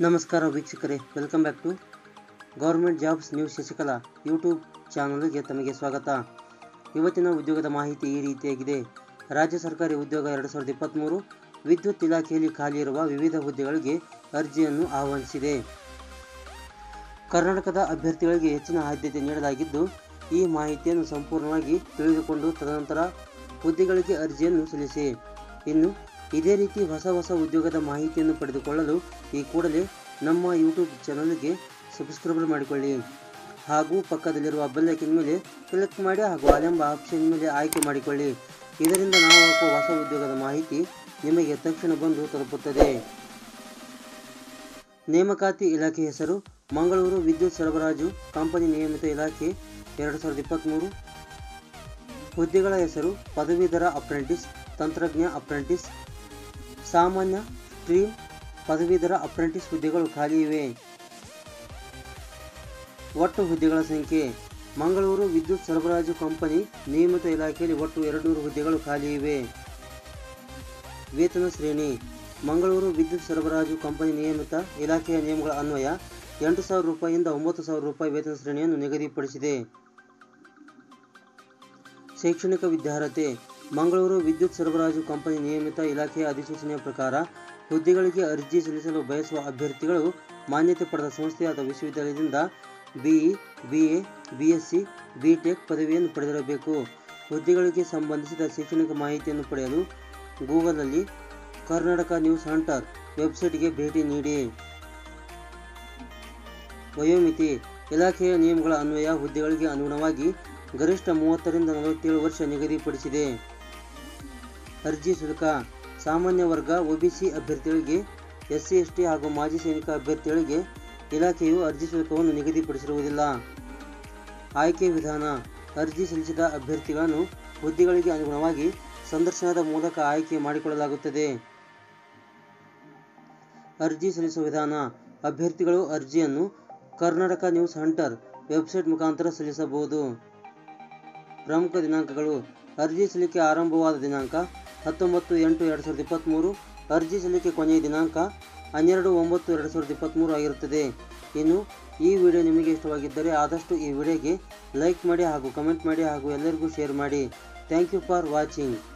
ನಮಸ್ಕಾರ ವೀಕ್ಷಕರೇ welcome back to government jobs news Shashikala YouTube ಚಾನಲ್ಗೆ ತಮಗೆ ಸ್ವಾಗತ ಇವತ್ತಿನ ಉದ್ಯೋಗದ ಮಾಹಿತಿ ಈ ರೀತಿಯಾಗಿದೆ ರಾಜ್ಯ ಸರ್ಕಾರಿ ಉದ್ಯೋಗ ಎರಡು ಸಾವಿರದ ಇಪ್ಪತ್ತ್ಮೂರು ವಿದ್ಯುತ್ ಇಲಾಖೆಯಲ್ಲಿ ಖಾಲಿ ಇರುವ ವಿವಿಧ ಹುದ್ದೆಗಳಿಗೆ ಅರ್ಜಿಯನ್ನು ಆಹ್ವಾನಿಸಿದೆ ಕರ್ನಾಟಕದ ಅಭ್ಯರ್ಥಿಗಳಿಗೆ ಹೆಚ್ಚಿನ ಆದ್ಯತೆ ನೀಡಲಾಗಿದ್ದು ಈ ಮಾಹಿತಿಯನ್ನು ಸಂಪೂರ್ಣವಾಗಿ ತಿಳಿದುಕೊಂಡು ತದನಂತರ ಹುದ್ದೆಗಳಿಗೆ ಅರ್ಜಿಯನ್ನು ಸಲ್ಲಿಸಿ ಇನ್ನು ಇದೇ ರೀತಿ ಹೊಸ ಹೊಸ ಉದ್ಯೋಗದ ಮಾಹಿತಿಯನ್ನು ಪಡೆದುಕೊಳ್ಳಲು ಈ ಕೂಡಲೇ ನಮ್ಮ ಯೂಟ್ಯೂಬ್ ಚಾನಲ್ಗೆ ಸಬ್ಸ್ಕ್ರೈಬ್ ಮಾಡಿಕೊಳ್ಳಿ ಹಾಗೂ ಪಕ್ಕದಲ್ಲಿರುವ ಬೆಲ್ಲೈಕಿನ ಮೇಲೆ ಕ್ಲಿಕ್ ಮಾಡಿ ಹಾಗೂ ಅಲೆಂಬ ಆಪ್ಷನ್ ಮೇಲೆ ಆಯ್ಕೆ ಮಾಡಿಕೊಳ್ಳಿ ಇದರಿಂದ ನಾವು ಹಾಕುವ ಹೊಸ ಉದ್ಯೋಗದ ಮಾಹಿತಿ ನಿಮಗೆ ತಕ್ಷಣ ಬಂದು ತಲುಪುತ್ತದೆ ನೇಮಕಾತಿ ಇಲಾಖೆ ಹೆಸರು ಮಂಗಳೂರು ವಿದ್ಯುತ್ ಸರಬರಾಜು ಕಂಪನಿ ನಿಯಮಿತ ಇಲಾಖೆ ಎರಡು ಸಾವಿರದ ಇಪ್ಪತ್ತ್ಮೂರು ಹುದ್ದೆಗಳ ಹೆಸರು ಪದವೀಧರ ಅಪ್ರೆಂಟಿಸ್ ತಂತ್ರಜ್ಞ ಅಪ್ರೆಂಟಿಸ್ ಸಾಮಾನ್ಯ ಸ್ಟ್ರೀಮ್ ಪದವೀಧರ ಅಪ್ರೆಂಟಿಸ್ ಹುದ್ದೆಗಳು ಖಾಲಿ ಇವೆ ಒಟ್ಟು ಹುದ್ದೆಗಳ ಸಂಖ್ಯೆ ಮಂಗಳೂರು ವಿದ್ಯುತ್ ಸರಬರಾಜು ಕಂಪನಿ ನಿಯಮಿತ ಇಲಾಖೆಯಲ್ಲಿ ಒಟ್ಟು ಎರಡುನೂರು ಹುದ್ದೆಗಳು ಖಾಲಿ ಇವೆ ವೇತನ ಶ್ರೇಣಿ ಮಂಗಳೂರು ವಿದ್ಯುತ್ ಸರಬರಾಜು ಕಂಪನಿ ನಿಯಮಿತ ಇಲಾಖೆಯ ನಿಯಮಗಳ ಅನ್ವಯ ಎಂಟು ಸಾವಿರ ರೂಪಾಯಿಯಿಂದ ಒಂಬತ್ತು ಸಾವಿರ ರೂಪಾಯಿ ವೇತನ ಶ್ರೇಣಿಯನ್ನು ನಿಗದಿಪಡಿಸಿದೆ ಶೈಕ್ಷಣಿಕ ವಿದ್ಯಾರ್ಹತೆ ಮಂಗಳೂರು ವಿದ್ಯುತ್ ಸರಬರಾಜು ಕಂಪನಿ ನಿಯಮಿತ ಇಲಾಖೆಯ ಅಧಿಸೂಚನೆಯ ಪ್ರಕಾರ ಹುದ್ದೆಗಳಿಗೆ ಅರ್ಜಿ ಸಲ್ಲಿಸಲು ಬಯಸುವ ಅಭ್ಯರ್ಥಿಗಳು ಮಾನ್ಯತೆ ಪಡೆದ ಸಂಸ್ಥೆ ಅಥವಾ ವಿಶ್ವವಿದ್ಯಾಲಯದಿಂದ ಬಿಇ ಬಿಎ ಬಿಎಸ್ಸಿ ಬಿಟೆಕ್ ಪದವಿಯನ್ನು ಪಡೆದಿರಬೇಕು ಹುದ್ದೆಗಳಿಗೆ ಸಂಬಂಧಿಸಿದ ಶೈಕ್ಷಣಿಕ ಮಾಹಿತಿಯನ್ನು ಪಡೆಯಲು ಗೂಗಲ್ನಲ್ಲಿ ಕರ್ನಾಟಕ ನ್ಯೂಸ್ ಹಂಟರ್ ವೆಬ್ಸೈಟ್ಗೆ ಭೇಟಿ ನೀಡಿ ವಯೋಮಿತಿ ಇಲಾಖೆಯ ನಿಯಮಗಳ ಅನ್ವಯ ಹುದ್ದೆಗಳಿಗೆ ಅನುಗುಣವಾಗಿ ಗರಿಷ್ಠ ಮೂವತ್ತರಿಂದ ನಲವತ್ತೇಳು ವರ್ಷ ನಿಗದಿಪಡಿಸಿದೆ ಅರ್ಜಿ ಶುಲ್ಕ ಸಾಮಾನ್ಯ ವರ್ಗ ಒಬಿಸಿ ಅಭ್ಯರ್ಥಿಗಳಿಗೆ ಎಸ್ಸಿ ಎಸ್ಟಿ ಹಾಗೂ ಮಾಜಿ ಸೈನಿಕ ಅಭ್ಯರ್ಥಿಗಳಿಗೆ ಇಲಾಖೆಯು ಅರ್ಜಿ ಶುಲ್ಕವನ್ನು ನಿಗದಿಪಡಿಸಿರುವುದಿಲ್ಲ ಆಯ್ಕೆ ವಿಧಾನ ಅರ್ಜಿ ಸಲ್ಲಿಸಿದ ಅಭ್ಯರ್ಥಿಗಳನ್ನು ಹುದ್ದೆಗಳಿಗೆ ಅನುಗುಣವಾಗಿ ಸಂದರ್ಶನದ ಮೂಲಕ ಆಯ್ಕೆ ಮಾಡಿಕೊಳ್ಳಲಾಗುತ್ತದೆ ಅರ್ಜಿ ಸಲ್ಲಿಸುವ ವಿಧಾನ ಅಭ್ಯರ್ಥಿಗಳು ಅರ್ಜಿಯನ್ನು ಕರ್ನಾಟಕ ನ್ಯೂಸ್ ಹಂಟರ್ ವೆಬ್ಸೈಟ್ ಮುಖಾಂತರ ಸಲ್ಲಿಸಬಹುದು ಪ್ರಮುಖ ದಿನಾಂಕಗಳು ಅರ್ಜಿ ಸಲ್ಲಿಕೆ ಆರಂಭವಾದ ದಿನಾಂಕ ಹತ್ತೊಂಬತ್ತು ಎಂಟು ಎರಡು ಸಾವಿರದ ಇಪ್ಪತ್ತ್ಮೂರು ಅರ್ಜಿ ಸಲ್ಲಿಕೆ ಕೊನೆಯ ದಿನಾಂಕ ಹನ್ನೆರಡು ಒಂಬತ್ತು ಎರಡು ಸಾವಿರದ ಇಪ್ಪತ್ತ್ಮೂರು ಆಗಿರುತ್ತದೆ ಇನ್ನು ಈ ವಿಡಿಯೋ ನಿಮಗೆ ಇಷ್ಟವಾಗಿದ್ದರೆ ಆದಷ್ಟು ಈ ವಿಡಿಯೋಗೆ ಲೈಕ್ ಮಾಡಿ ಹಾಗೂ ಕಮೆಂಟ್ ಮಾಡಿ ಹಾಗೂ ಎಲ್ಲರಿಗೂ ಶೇರ್ ಮಾಡಿ ಥ್ಯಾಂಕ್ ಯು ಫಾರ್ ವಾಚಿಂಗ್